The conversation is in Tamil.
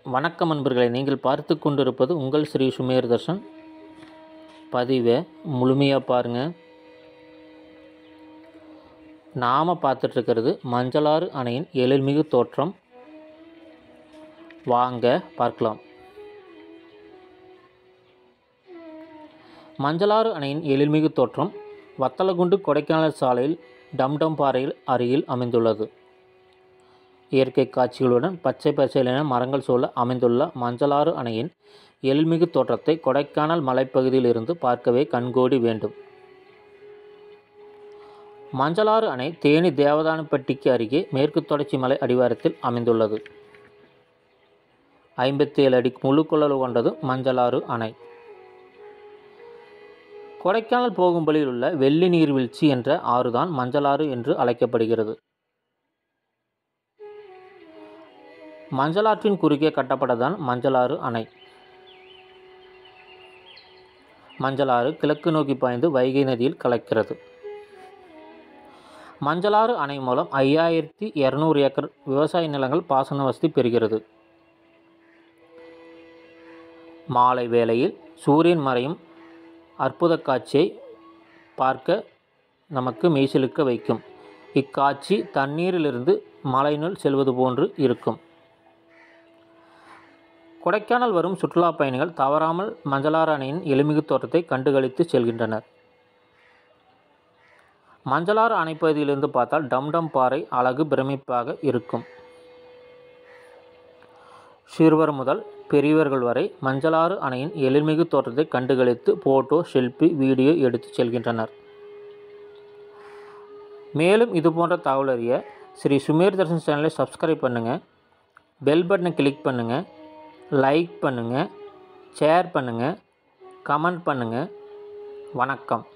வணக்கம் நண்பர்களே நீங்கள் பார்த்து கொண்டிருப்பது உங்கள் ஸ்ரீ சுமேர் தர்ஷன் பதிவை முழுமையாக பாருங்கள் நாம் பார்த்துட்ருக்கிறது மஞ்சளாறு அணையின் எழில்மிகு தோற்றம் வாங்க பார்க்கலாம் மஞ்சளாறு அணையின் எழில்மிகு தோற்றம் வத்தலகுண்டு கொடைக்கானல் சாலையில் டம்டம் பாறையில் அருகில் அமைந்துள்ளது இயற்கை காட்சிகளுடன் பச்சை பசேலென மரங்கள் சூழ அமைந்துள்ள மஞ்சளாறு அணையின் எழில்மிகு தோற்றத்தை கொடைக்கானல் மலைப்பகுதியில் இருந்து பார்க்கவே கண்கோடி வேண்டும் மஞ்சளாறு அணை தேனி தேவதானப்பட்டிக்கு அருகே மேற்கு தொடர்ச்சி மலை அடிவாரத்தில் அமைந்துள்ளது ஐம்பத்தி ஏழு அடி முழு கொள்ளளவு கொண்டது மஞ்சளாறு அணை கொடைக்கானல் போகும் வழியில் உள்ள வெள்ளி நீர்வீழ்ச்சி என்ற ஆறுதான் மஞ்சளாறு என்று அழைக்கப்படுகிறது மஞ்சளாற்றின் குறுக்கே கட்டப்பட்டதான் மஞ்சளாறு அணை மஞ்சளாறு கிழக்கு நோக்கி பாய்ந்து வைகை நதியில் கலக்கிறது மஞ்சளாறு அணை மூலம் ஐயாயிரத்தி இரநூறு ஏக்கர் விவசாய நிலங்கள் பாசன வசதி பெறுகிறது மாலை வேளையில் சூரியன் மறையும் அற்புத காட்சியை பார்க்க நமக்கு மெய்சிலுக்க வைக்கும் இக்காட்சி தண்ணீரிலிருந்து மலையினுள் செல்வது போன்று இருக்கும் கொடைக்கானல் வரும் சுற்றுலா பயணிகள் தவறாமல் மஞ்சளாறு அணையின் எளிமிகு தோட்டத்தை கண்டுகளித்து செல்கின்றனர் மஞ்சளாறு அணைப்பகுதியிலிருந்து பார்த்தால் டம்டம் பாறை அழகு பிரமிப்பாக இருக்கும் சிறுவர் முதல் பெரியவர்கள் வரை மஞ்சளாறு அணையின் எழில்மிகு தோற்றத்தை கண்டுகளித்து போட்டோ செல்ஃபி வீடியோ எடுத்து செல்கின்றனர் மேலும் இது போன்ற தகவல் அறிய ஸ்ரீ சுமேர் தர்ஷன் சேனலை சப்ஸ்கிரைப் பண்ணுங்கள் பெல் பட்டனை கிளிக் பண்ணுங்கள் லைக் பண்ணுங்கள் ஷேர் பண்ணுங்கள் கமெண்ட் பண்ணுங்கள் வணக்கம்